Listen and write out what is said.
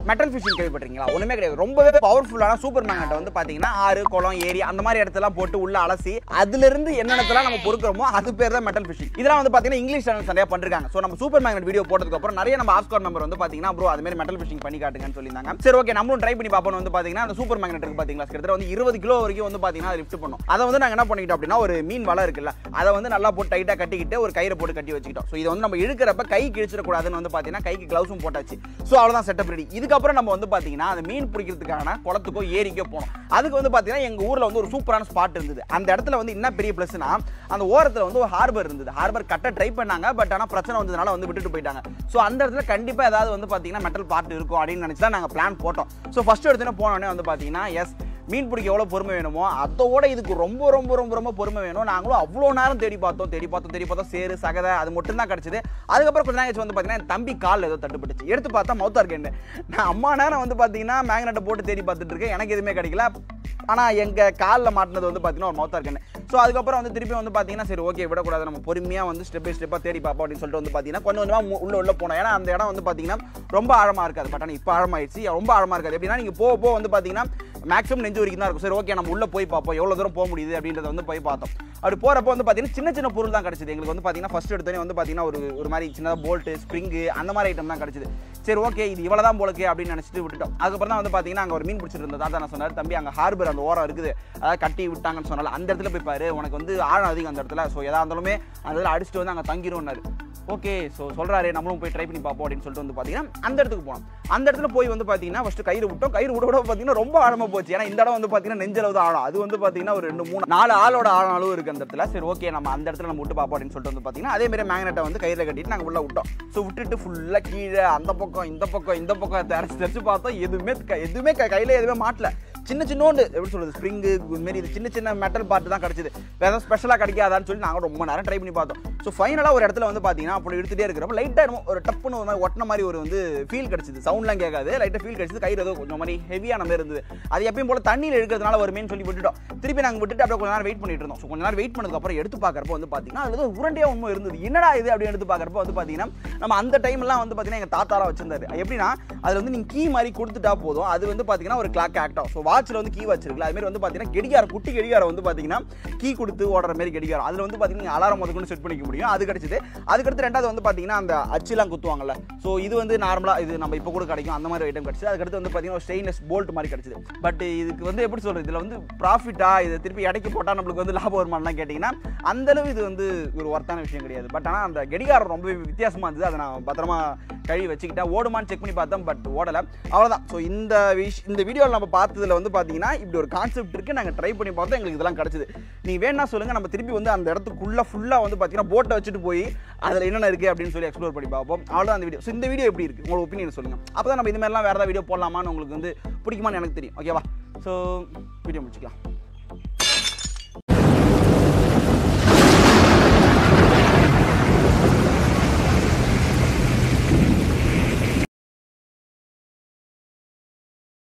metal phishing கேள்விப்பட்டிருக்கீங்களா ஒண்ணுமே கிடையாது ரொம்பவே பவர்ஃபுல்லான சூப்பர் மேக்னெட் வந்து பாத்தீங்கன்னா ஆறு குளம் ஏரி அந்த மாதிரி இடத்தெல்லாம் போட்டு உள்ள அலசி அதுல இருந்து என்னென்னத்தெல்லாம் நம்ம பொறுக்கிறோமோ அது பேர் தான் மெட்டல் ஃபிஷிங் இதெல்லாம் வந்து பாத்தீங்கன்னா இங்கிலீஷ் சேனல்ஸ் நிறைய பண்ணிருக்காங்க ஸோ நம்ம சூப்பர் மேக்னெட் வீடியோ போட்டதுக்கு அப்புறம் நிறைய நம்ம ஆஸ்கார் மெம்பர் வந்து பாத்தீங்கன்னா ப்ரோ அது மாதிரி மெட்டல் ஃபிஷிங் பண்ணி காட்டுங்கன்னு சொல்லியிருந்தாங்க சரி ஓகே நம்மளும் ட்ரை பண்ணி பார்ப்போம் வந்து பாத்தீங்கன்னா அந்த சூப்பர் மேக்னெட் இருக்கு பாத்தீங்களா கிட்டத்தட்ட வந்து இருபது கிலோ வரைக்கும் வந்து பாத்தீங்கன்னா லிஃப்ட் பண்ணும் அதை வந்து நாங்க என்ன பண்ணிக்கிட்டோம் அப்படின்னா ஒரு மீன் வலை இருக்குல்ல அதை வந்து நல்லா போட்டு டைட்டா கட்டிக்கிட்டு ஒரு கயிறை போட்டு கட்டி வச்சுக்கிட்டோம் ஸோ இதை வந்து நம்ம இழுக்கிறப்ப கை கிழிச்சிடக்கூடாதுன்னு வந்து பாத்தீங்கன்னா கைக்கு கிளவுஸும் போட்டாச்சு ஸோ அவ்வளவுதான் செட்டப் ரெடி இதுக்கப்புறம் நம்ம வந்து பாத்தீங்கன்னா அந்த மீன் பிடிக்கிறதுக்கான குளத்துக்கோ ஏரிக்கோ போனோம் அதுக்கு வந்து பாத்தீங்கன்னா எங்க ஊர்ல வந்து ஒரு சூப்பரான ஸ்பாட் இருந்தது அந்த இடத்துல வந்து என்ன பெரிய பிளஸ்னா அந்த ஓரத்துல வந்து ஒரு ஹார்பர் இருந்தது ஹார்பர் கட்ட ட்ரை பண்ணாங்க பட் ஆனா பிரச்சனை வந்ததுனால வந்து விட்டுட்டு போயிட்டாங்க ஸோ அந்த இடத்துல கண்டிப்பா ஏதாவது வந்து பாத்தீங்கன்னா மெட்டல் பார்ட் இருக்கும் அப்படின்னு நினைச்சு தான் நாங்க பிளான் போட்டோம் ஸோ ஃபர்ஸ்ட் எடுத்துன்னு போனோடனே வந்து பாத்தீங்கன்னா எஸ் மீன் பிடிக்க எவ்வளோ பொறுமை வேணுமோ அதோட இதுக்கு ரொம்ப ரொம்ப ரொம்ப ரொம்ப பொறுமை வேணும் நாங்களும் அவ்வளோ நேரம் தேடி பார்த்தோம் தேடி பார்த்தோம் தேடி பார்த்தோம் சேரு சகதை அது மட்டும் தான் கிடச்சிது அதுக்கப்புறம் கொஞ்ச நேரம் கழிச்சு வந்து பார்த்தீங்கன்னா என் தம்பி கால் ஏதோ தட்டுப்பட்டுச்சு எடுத்து பார்த்தா மவுத்தா இருக்கேன் நான் அம்மா நேரம் வந்து பார்த்தீங்கன்னா மேக்னெட்டை போட்டு தேடி பார்த்துட்டு இருக்கேன் எனக்கு எதுவுமே கிடைக்கல ஆனால் எங்கள் காலில் மாட்டினது வந்து பார்த்தீங்கன்னா ஒரு மவுத்தா இருக்கேன் ஸோ அதுக்கப்புறம் வந்து திருப்பி வந்து பார்த்தீங்கன்னா சரி ஓகே விடக்கூடாது நம்ம பொறுமையாக வந்து ஸ்டெப் பை ஸ்டெப்பாக தேடி பார்ப்போம் அப்படின்னு சொல்லிட்டு வந்து பார்த்தீங்கன்னா கொஞ்சம் கொஞ்சமாக உள்ள உள்ள போனோம் ஏன்னா அந்த இடம் வந்து பார்த்தீங்கன்னா ரொம்ப ஆழமாக இருக்காது பட் ஆனால் இப்போ ஆழமாயிடுச்சு ரொம்ப ஆழமாக இருக்காது எப்படின்னா நீங்கள் போக போக வந்து பார்த்தீங்கன்னா மேக்ஸிமம் நெஞ்சு வரைக்கும் தான் இருக்கும் சரி ஓகே நம்ம உள்ள போய் பார்ப்போம் எவ்வளோ தூரம் போக முடியுது அப்படின்றத வந்து போய் பார்த்தோம் அப்படி போகிறப்போ வந்து பார்த்தீங்கன்னா சின்ன சின்ன பொருள் தான் கிடச்சிது எங்களுக்கு வந்து பார்த்தீங்கன்னா ஃபர்ஸ்ட் எடுத்தோடனே வந்து பார்த்தீங்கன்னா ஒரு ஒரு மாதிரி சின்னதாக போல்ட்டு ஸ்ப்ரிங்கு அந்த மாதிரி ஐட்டம் தான் கிடச்சிது சரி ஓகே இது இவ்வளோ தான் போலக்கு அப்படின்னு நினச்சிட்டு விட்டுட்டோம் அதுக்கப்புறம் தான் வந்து பார்த்தீங்கன்னா அங்கே ஒரு மீன் பிடிச்சிட்டு இருந்தது தாத்தா நான் சொன்னார் தம்பி அங்கே ஹார்பர் அந்த ஓரம் இருக்குது அதாவது கட்டி விட்டாங்கன்னு சொன்னால அந்த இடத்துல போய் பாரு உனக்கு வந்து ஆழம் அதிகம் அந்த இடத்துல ஸோ எதா இருந்தாலுமே அந்த இடத்துல அடிச்சுட்டு வந்து அங்கே தங்கிரும்னாரு ஓகே ஸோ சொல்கிறாரு நம்மளும் போய் ட்ரை பண்ணி பார்ப்போம் அப்படின்னு சொல்லிட்டு வந்து பார்த்தீங்கன்னா அந்த இடத்துக்கு போனோம் அந்த இடத்துல போய் வந்து பார்த்தீங்கன்னா ஃபஸ்ட்டு கயிறு விட்டோம் கயிறு விட விட பார்த்தீங்கன்னா ரொம்ப ஆழமாக போச்சு ஏன்னா இந்த இடம் வந்து பார்த்தீங்கன்னா நெஞ்சளவு தான் ஆழம் அது வந்து பார்த்தீங்கன்னா ஒரு ரெண்டு மூணு நாலு ஆளோட ஆழம் அளவு இருக்குது அந்த இடத்துல சரி ஓகே நம்ம அந்த இடத்துல நம்ம விட்டு பார்ப்போம் அப்படின்னு சொல்லிட்டு வந்து பார்த்தீங்கன்னா அதே மாதிரி மேக்னெட்டை வந்து கயிறில் கட்டிட்டு நாங்கள் உள்ள விட்டோம் ஸோ விட்டுட்டு ஃபுல்லாக கீழே அந்த பக்கம் இந்த பக்கம் இந்த பக்கம் தெரிச்சு தெரிச்சு பார்த்தோம் எதுவுமே க- எதுவுமே க- கையில எதுவுமே மாட்டல சின்ன சின்னோண்டு எப்படி சொல்றது ஸ்ப்ரிங்கு இது மாதிரி இது சின்ன சின்ன மெட்டல் பார்ட் தான் கிடச்சிது வேற ஏதாவது ஸ்பெஷலாக கிடைக்காதான்னு சொல்லி நாங்கள் ரொம்ப நேரம் ட்ரை பண்ணி பார்த்தோம் ஸோ ஃபைனலாக ஒரு இடத்துல வந்து பார்த்தீங்கன்னா அப்படி எடுத்துகிட்டே இருக்கிறப்ப லைட்டாக ஒரு டப்புன்னு ஒரு மாதிரி ஒட்டின மாதிரி ஒரு வந்து ஃபீல் கிடச்சிது சவுண்ட்லாம் கேட்காது லைட்டாக ஃபீல் கிடச்சிது கயிறு ஏதோ கொஞ்சம் மாதிரி ஹெவியான மாதிரி இருந்தது அது எப்பயும் போல தண்ணியில் எடுக்கிறதுனால வருமேன்னு சொல்லி விட்டுட்டோம் திருப்பி நாங்கள் விட்டுட்டு அப்படியே கொஞ்ச நேரம் வெயிட் பண்ணிட்டு இருந்தோம் ஸோ கொஞ்ச நேரம் வெயிட் பண்ணதுக்கப்புறம் எடுத்து பார்க்கறப்போ வந்து பார்த்தீங்கன்னா அது ஏதோ உருண்டையாக உண்மை இருந்தது என்னடா இது அப்படின்னு எடுத்து பார்க்கறப்போ வந்து பார்த்தீங்கன்னா நம்ம அந்த டைம்லாம் வந்து பார்த்தீங்கன்னா எங்கள் தாத்தாலாம் வச்சிருந்தாரு எப்படின்னா அதில் வந்து நீங்கள் கீ மாதிரி கொடுத்துட்டா போதும் அது வந்து பார்த்தீங்கன்னா ஒரு கிளாக் ஆக்ட் ஆகும் ஸோ வாட்சில் வந்து கீ வச்சிருக்கல அது மாதிரி வந்து பார்த்தீங்கன்னா கெடிகாரம் குட்டி கெடிகாரம் வந்து பார்த்தீங்கன்னா கீ கொடுத்து ஓடுற மாதிரி கெடிகாரம் அதில் வந்து பார்த்தீங்கன்னா அலாரம் முதற்கொண்டு செட் பண்ணிக்க முடியும் அது கிடைச்சது அதுக்கடுத்து ரெண்டாவது வந்து பார்த்தீங்கன்னா அந்த அச்சுலாம் குத்துவாங்கல்ல ஸோ இது வந்து நார்மலாக இது நம்ம இப்போ கூட கிடைக்கும் அந்த மாதிரி ஐட்டம் கிடச்சிது அதுக்கடுத்து வந்து பார்த்தீங்கன்னா ஸ்டெயின்லெஸ் போல்ட் மாதிரி கிடச்சிது பட் இதுக்கு வந்து எப்படி சொல்றது இதில் வந்து ப்ராஃபிட்டா இதை திருப்பி இடைக்கு போட்டால் நம்மளுக்கு வந்து லாபம் வருமானலாம் கேட்டிங்கன்னா அந்த அளவு இது வந்து ஒரு ஒர்த்தான விஷயம் கிடையாது பட் ஆனால் அந்த கடிகாரம் ரொம்ப வித்தியாசமாக இருந்தது அதை நான் பத்திரமா கழுவி வச்சுக்கிட்டேன் ஓடுமான்னு செக் பண்ணி பார்த்தேன் பட் ஓடலை அவ்வளோதான் ஸோ இந்த விஷ் இந்த வீடியோவில் நம்ம பார்த்ததுல வந்து பார்த்தீங்கன்னா இப்படி ஒரு கான்செப்ட் இருக்குது நாங்கள் ட்ரை பண்ணி பார்த்தோம் எங்களுக்கு இதெல்லாம் கிடச்சிது நீங்கள் வேணா சொல்லுங்கள் நம்ம திருப்பி வந்து அந்த இடத்துக்குள்ளே ஃபுல்லாக வந்து பார்த்தீங்கன்னா போட்டை வச்சுட்டு போய் அதில் என்னென்ன இருக்குது அப்படின்னு சொல்லி எக்ஸ்ப்ளோர் பண்ணி பார்ப்போம் அவ்வளோதான் அந்த வீடியோ ஸோ இந்த வீடியோ எப்படி இருக்குது உங்களோட ஒப்பீனியன் சொல்லுங்கள் அப்போ தான் நம்ம இந்த மாதிரிலாம் வேறு ஏதாவது வீடியோ போடலாமான்னு உங்களுக்கு வந்து பிடிக்குமான்னு எனக்கு தெரியும் ஓகேவா ஸோ வீடியோ முடிச்சுக்கலாம்